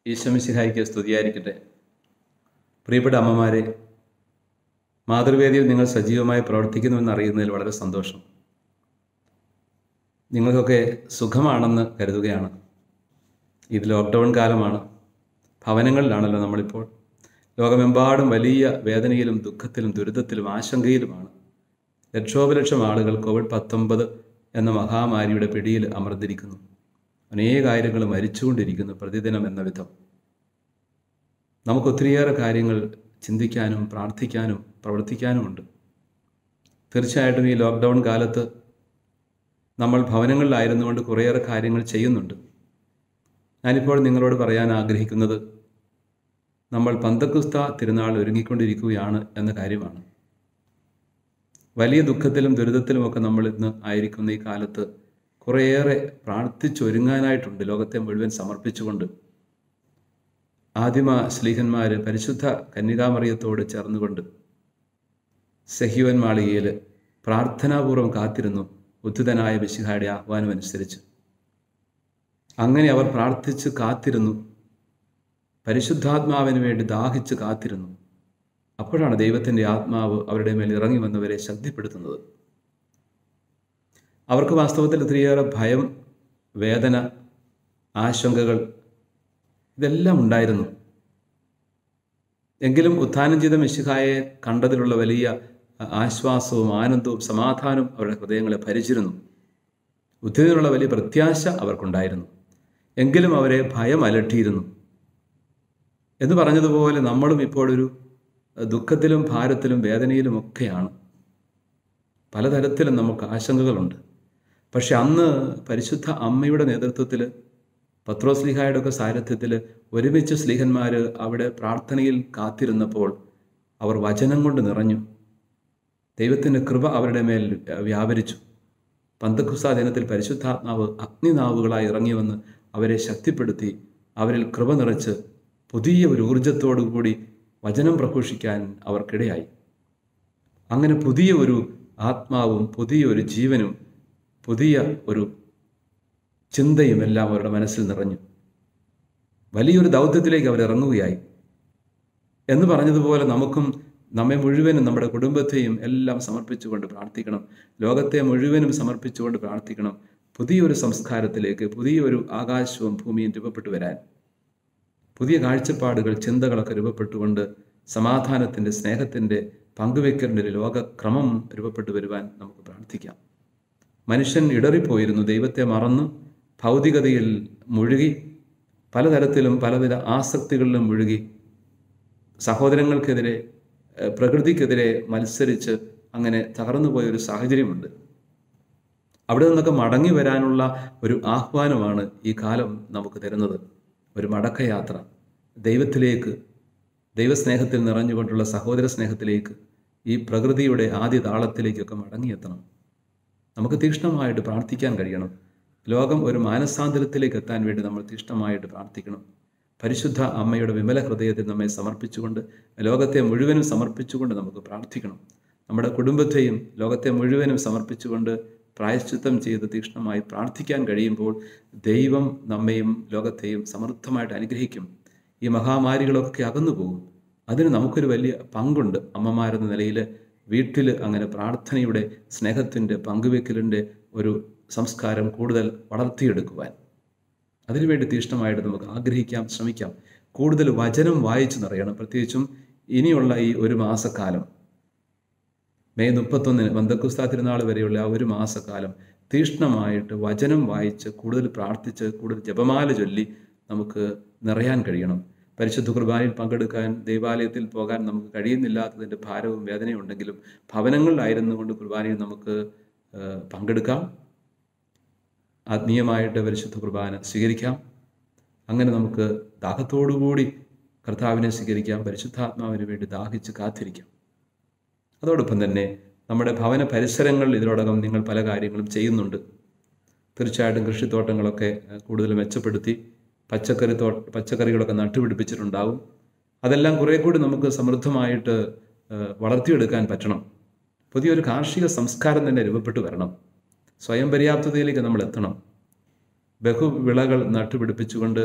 ഈശ്വമിശിഹായിക്ക് സ്തുതിയായിരിക്കട്ടെ പ്രിയപ്പെട്ട അമ്മമാരെ മാതൃവേദിയിൽ നിങ്ങൾ സജീവമായി പ്രവർത്തിക്കുന്നുവെന്ന് അറിയുന്നതിൽ വളരെ സന്തോഷം നിങ്ങൾക്കൊക്കെ സുഖമാണെന്ന് കരുതുകയാണ് ഇത് ലോക്ക്ഡൗൺ കാലമാണ് ഭവനങ്ങളിലാണല്ലോ നമ്മളിപ്പോൾ ലോകമെമ്പാടും വലിയ വേദനയിലും ദുഃഖത്തിലും ദുരിതത്തിലും ആശങ്കയിലുമാണ് ലക്ഷോപലക്ഷം ആളുകൾ കോവിഡ് പത്തൊമ്പത് എന്ന മഹാമാരിയുടെ പിടിയിൽ അമർന്നിരിക്കുന്നു അനേകായിരങ്ങൾ മരിച്ചുകൊണ്ടിരിക്കുന്നു പ്രതിദിനം എന്ന വിധം നമുക്ക് ഒത്തിരിയേറെ കാര്യങ്ങൾ ചിന്തിക്കാനും പ്രാർത്ഥിക്കാനും പ്രവർത്തിക്കാനുമുണ്ട് തീർച്ചയായിട്ടും ഈ ലോക്ക്ഡൗൺ കാലത്ത് നമ്മൾ ഭവനങ്ങളിലായിരുന്നുകൊണ്ട് കുറേയേറെ കാര്യങ്ങൾ ചെയ്യുന്നുണ്ട് ഞാനിപ്പോൾ നിങ്ങളോട് പറയാൻ ആഗ്രഹിക്കുന്നത് നമ്മൾ പന്തക്കുസ്ത തിരുനാൾ ഒരുങ്ങിക്കൊണ്ടിരിക്കുകയാണ് എന്ന കാര്യമാണ് വലിയ ദുഃഖത്തിലും ദുരിതത്തിലുമൊക്കെ നമ്മൾ ഇന്ന് ആയിരിക്കുന്ന ഈ കാലത്ത് കുറേയേറെ പ്രാർത്ഥിച്ചൊരുങ്ങാനായിട്ടുണ്ട് ലോകത്തെ മുഴുവൻ സമർപ്പിച്ചുകൊണ്ട് ആദിമ സ്ലീഹന്മാർ പരിശുദ്ധ കന്യകാമറിയത്തോട് ചേർന്നുകൊണ്ട് സഹിവൻ മാളികയിൽ പ്രാർത്ഥനാപൂർവ്വം കാത്തിരുന്നു ഉദ്ധിതനായ മിശിഹായുടെ ആഹ്വാനം അനുസരിച്ച് അങ്ങനെ അവർ പ്രാർത്ഥിച്ച് കാത്തിരുന്നു പരിശുദ്ധാത്മാവിന് വേണ്ടി ദാഹിച്ച് കാത്തിരുന്നു അപ്പോഴാണ് ദൈവത്തിൻ്റെ ആത്മാവ് അവരുടെ മേൽ ഇറങ്ങി വന്നവരെ ശക്തിപ്പെടുത്തുന്നത് അവർക്ക് വാസ്തവത്തിൽ ഒത്തിരിയേറെ ഭയം വേദന ആശങ്കകൾ ഇതെല്ലാം ഉണ്ടായിരുന്നു എങ്കിലും ഉത്ഥാനം ചെയ്ത മിശിഹായെ കണ്ടതിലുള്ള വലിയ ആശ്വാസവും ആനന്ദവും സമാധാനവും അവരുടെ ഹൃദയങ്ങളെ ഭരിച്ചിരുന്നു ഉദ്ധിതനുള്ള വലിയ പ്രത്യാശ അവർക്കുണ്ടായിരുന്നു എങ്കിലും അവരെ ഭയം അലട്ടിയിരുന്നു എന്ന് പറഞ്ഞതുപോലെ നമ്മളും ഇപ്പോഴൊരു ദുഃഖത്തിലും ഭാരത്തിലും വേദനയിലും ഒക്കെയാണ് പലതരത്തിലും നമുക്ക് ആശങ്കകളുണ്ട് പക്ഷെ അന്ന് പരിശുദ്ധ അമ്മയുടെ നേതൃത്വത്തിൽ പത്രോസ്ലിഹായുടെ ഒക്കെ സാരഥ്യത്തിൽ ഒരുമിച്ച് സ്ലിഹന്മാർ അവിടെ പ്രാർത്ഥനയിൽ കാത്തിരുന്നപ്പോൾ അവർ വചനം കൊണ്ട് നിറഞ്ഞു ദൈവത്തിൻ്റെ കൃപ അവരുടെ മേൽ വ്യാപരിച്ചു പന്തക്കുസ ദിനത്തിൽ പരിശുദ്ധാത്മാവ് അഗ്നിനാവുകളായി ഇറങ്ങി വന്ന് അവരെ ശക്തിപ്പെടുത്തി അവരിൽ കൃപ നിറച്ച് പുതിയ ഒരു ഊർജത്തോടു കൂടി വചനം പ്രഘോഷിക്കാൻ അവർക്കിടയായി അങ്ങനെ പുതിയ ഒരു ആത്മാവും പുതിയ ഒരു ജീവനും പുതിയ ഒരു ചിന്തയും എല്ലാം അവരുടെ മനസ്സിൽ നിറഞ്ഞു വലിയൊരു ദൗത്യത്തിലേക്ക് അവർ ഇറങ്ങുകയായി എന്ന് പറഞ്ഞതുപോലെ നമുക്കും നമ്മെ മുഴുവനും നമ്മുടെ കുടുംബത്തെയും എല്ലാം സമർപ്പിച്ചുകൊണ്ട് പ്രാർത്ഥിക്കണം ലോകത്തെ മുഴുവനും സമർപ്പിച്ചുകൊണ്ട് പ്രാർത്ഥിക്കണം പുതിയൊരു സംസ്കാരത്തിലേക്ക് പുതിയൊരു ആകാശവും ഭൂമിയും രൂപപ്പെട്ടു വരാൻ പുതിയ കാഴ്ചപ്പാടുകൾ ചിന്തകളൊക്കെ രൂപപ്പെട്ടുകൊണ്ട് സമാധാനത്തിൻ്റെ സ്നേഹത്തിൻ്റെ പങ്കുവെക്കലിൻ്റെ ഒരു ലോകക്രമം രൂപപ്പെട്ടു വരുവാൻ നമുക്ക് പ്രാർത്ഥിക്കാം മനുഷ്യൻ ഇടറിപ്പോയിരുന്നു ദൈവത്തെ മറന്നു ഭൗതികതയിൽ മുഴുകി പലതരത്തിലും പലവിധ ആസക്തികളിലും മുഴുകി സഹോദരങ്ങൾക്കെതിരെ പ്രകൃതിക്കെതിരെ മത്സരിച്ച് അങ്ങനെ തകർന്നുപോയ ഒരു സാഹചര്യമുണ്ട് അവിടെ നിന്നൊക്കെ മടങ്ങി വരാനുള്ള ഒരു ആഹ്വാനമാണ് ഈ കാലം നമുക്ക് തരുന്നത് ഒരു മടക്കയാത്ര ദൈവത്തിലേക്ക് ദൈവസ്നേഹത്തിൽ നിറഞ്ഞുകൊണ്ടുള്ള സഹോദര സ്നേഹത്തിലേക്ക് ഈ പ്രകൃതിയുടെ ആദ്യ താളത്തിലേക്കൊക്കെ മടങ്ങിയെത്തണം നമുക്ക് തീക്ഷ്ണമായിട്ട് പ്രാർത്ഥിക്കാൻ കഴിയണം ലോകം ഒരു മാനസാന്തരത്തിലേക്ക് എത്താൻ വേണ്ടി നമ്മൾ തീക്ഷ്ണമായിട്ട് പ്രാർത്ഥിക്കണം പരിശുദ്ധ അമ്മയുടെ വിമല ഹൃദയത്തിൽ നമ്മെ സമർപ്പിച്ചുകൊണ്ട് ലോകത്തെ മുഴുവനും സമർപ്പിച്ചുകൊണ്ട് നമുക്ക് പ്രാർത്ഥിക്കണം നമ്മുടെ കുടുംബത്തെയും ലോകത്തെ മുഴുവനും സമർപ്പിച്ചുകൊണ്ട് പ്രായശ്ചിത്തം ചെയ്ത് തീക്ഷ്ണമായി പ്രാർത്ഥിക്കാൻ കഴിയുമ്പോൾ ദൈവം നമ്മയും ലോകത്തെയും സമൃദ്ധമായിട്ട് അനുഗ്രഹിക്കും ഈ മഹാമാരികളൊക്കെ അകന്നു പോകും അതിന് നമുക്കൊരു വലിയ പങ്കുണ്ട് അമ്മമാരെന്ന നിലയിൽ വീട്ടിൽ അങ്ങനെ പ്രാർത്ഥനയുടെ സ്നേഹത്തിൻ്റെ പങ്കുവെക്കലിൻ്റെ ഒരു സംസ്കാരം കൂടുതൽ വളർത്തിയെടുക്കുവാൻ അതിനുവേണ്ടി തീഷ്ണമായിട്ട് നമുക്ക് ആഗ്രഹിക്കാം ശ്രമിക്കാം കൂടുതൽ വചനം വായിച്ചു നിറയണം പ്രത്യേകിച്ചും ഇനിയുള്ള ഈ ഒരു മാസക്കാലം മെയ് മുപ്പത്തൊന്നിന് ബന്ധക്കുസ്താ തിരുനാൾ വരെയുള്ള ആ ഒരു മാസക്കാലം തീഷ്ണമായിട്ട് വചനം വായിച്ച് കൂടുതൽ പ്രാർത്ഥിച്ച് കൂടുതൽ ജപമാല ചൊല്ലി നമുക്ക് നിറയാൻ കഴിയണം പരിശുദ്ധ കുർബാനയിൽ പങ്കെടുക്കാൻ ദേവാലയത്തിൽ പോകാൻ നമുക്ക് കഴിയുന്നില്ലാത്തതിൻ്റെ ഭാരവും വേദനയും ഉണ്ടെങ്കിലും ഭവനങ്ങളിലായിരുന്നു കൊണ്ട് കുർബാനയിൽ നമുക്ക് പങ്കെടുക്കാം ആത്മീയമായിട്ട് പരിശുദ്ധ കുർബാന സ്വീകരിക്കാം അങ്ങനെ നമുക്ക് ദാഹത്തോടുകൂടി കർത്താവിനെ സ്വീകരിക്കാം പരിശുദ്ധാത്മാവിന് വേണ്ടി ദാഹിച്ച് കാത്തിരിക്കാം അതോടൊപ്പം തന്നെ നമ്മുടെ ഭവന പരിസരങ്ങളിൽ ഇതിനോടകം നിങ്ങൾ പല കാര്യങ്ങളും ചെയ്യുന്നുണ്ട് തീർച്ചയായിട്ടും കൃഷിത്തോട്ടങ്ങളൊക്കെ കൂടുതൽ മെച്ചപ്പെടുത്തി പച്ചക്കറി തോ പച്ചക്കറികളൊക്കെ നട്ടുപിടിപ്പിച്ചിട്ടുണ്ടാവും അതെല്ലാം കുറേ കൂടി നമുക്ക് സമൃദ്ധമായിട്ട് വളർത്തിയെടുക്കാൻ പറ്റണം പുതിയൊരു കാർഷിക സംസ്കാരം തന്നെ രൂപപ്പെട്ടു വരണം സ്വയം പര്യാപ്തതയിലേക്ക് നമ്മൾ എത്തണം ബഹുവിളകൾ നട്ടുപിടിപ്പിച്ചുകൊണ്ട്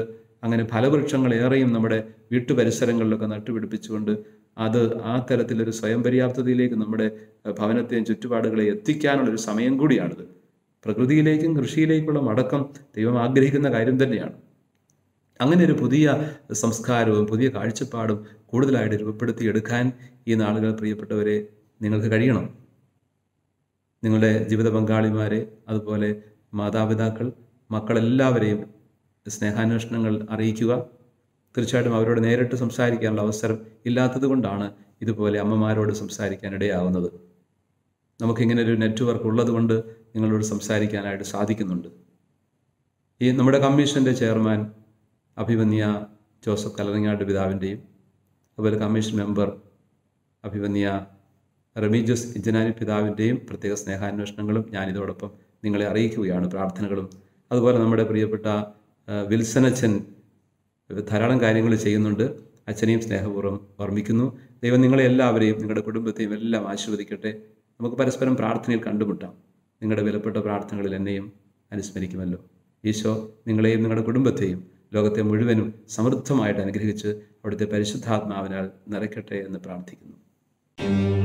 അങ്ങനെ ഫലവൃക്ഷങ്ങൾ ഏറെയും നമ്മുടെ വീട്ടുപരിസരങ്ങളിലൊക്കെ നട്ടുപിടിപ്പിച്ചുകൊണ്ട് അത് ആ തരത്തിലൊരു സ്വയം പര്യാപ്തതയിലേക്ക് നമ്മുടെ ഏഹ്, ഭവനത്തെയും ചുറ്റുപാടുകളെ എത്തിക്കാനുള്ളൊരു സമയം കൂടിയാണിത് പ്രകൃതിയിലേക്കും കൃഷിയിലേക്കുള്ള മടക്കം ദൈവം ആഗ്രഹിക്കുന്ന കാര്യം തന്നെയാണ് അങ്ങനെ ഒരു പുതിയ സംസ്കാരവും പുതിയ കാഴ്ചപ്പാടും കൂടുതലായിട്ട് രൂപപ്പെടുത്തിയെടുക്കാൻ ഈ നാളുകൾ പ്രിയപ്പെട്ടവരെ നിങ്ങൾക്ക് കഴിയണം നിങ്ങളുടെ ജീവിത പങ്കാളിമാരെ അതുപോലെ മാതാപിതാക്കൾ മക്കളെല്ലാവരെയും സ്നേഹാന്വേഷണങ്ങൾ അറിയിക്കുക തീർച്ചയായിട്ടും അവരോട് നേരിട്ട് സംസാരിക്കാനുള്ള അവസരം ഇല്ലാത്തത് കൊണ്ടാണ് ഇതുപോലെ അമ്മമാരോട് സംസാരിക്കാൻ ഇടയാകുന്നത് നമുക്കിങ്ങനെ ഒരു നെറ്റ്വർക്ക് ഉള്ളതുകൊണ്ട് നിങ്ങളോട് സംസാരിക്കാനായിട്ട് സാധിക്കുന്നുണ്ട് ഈ നമ്മുടെ കമ്മീഷൻ്റെ ചെയർമാൻ അഭിമന്യ ജോസഫ് കലറങ്ങാട് പിതാവിൻ്റെയും അതുപോലെ കമ്മീഷൻ മെമ്പർ അഭിമന്യ റെമീജസ് ഇജനാനി പിതാവിൻ്റെയും പ്രത്യേക സ്നേഹാന്വേഷണങ്ങളും ഞാൻ ഇതോടൊപ്പം നിങ്ങളെ അറിയിക്കുകയാണ് പ്രാർത്ഥനകളും അതുപോലെ നമ്മുടെ പ്രിയപ്പെട്ട ആ, വിൽസനച്ചൻ ധാരാളം കാര്യങ്ങൾ ചെയ്യുന്നുണ്ട് അച്ഛനെയും സ്നേഹപൂർവ്വം ഓർമ്മിക്കുന്നു ദൈവം നിങ്ങളെ എല്ലാവരെയും നിങ്ങളുടെ കുടുംബത്തെയും എല്ലാം ആശീർവദിക്കട്ടെ നമുക്ക് പരസ്പരം പ്രാർത്ഥനയിൽ കണ്ടുമുട്ടാം നിങ്ങളുടെ വിലപ്പെട്ട പ്രാർത്ഥനകളിൽ എന്നെയും അനുസ്മരിക്കുമല്ലോ ഈശോ നിങ്ങളെയും നിങ്ങളുടെ കുടുംബത്തെയും ലോകത്തെ മുഴുവനും സമൃദ്ധമായിട്ട് അനുഗ്രഹിച്ച് അവിടുത്തെ പരിശുദ്ധാത്മാവിനാൽ നിറയ്ക്കട്ടെ എന്ന് പ്രാർത്ഥിക്കുന്നു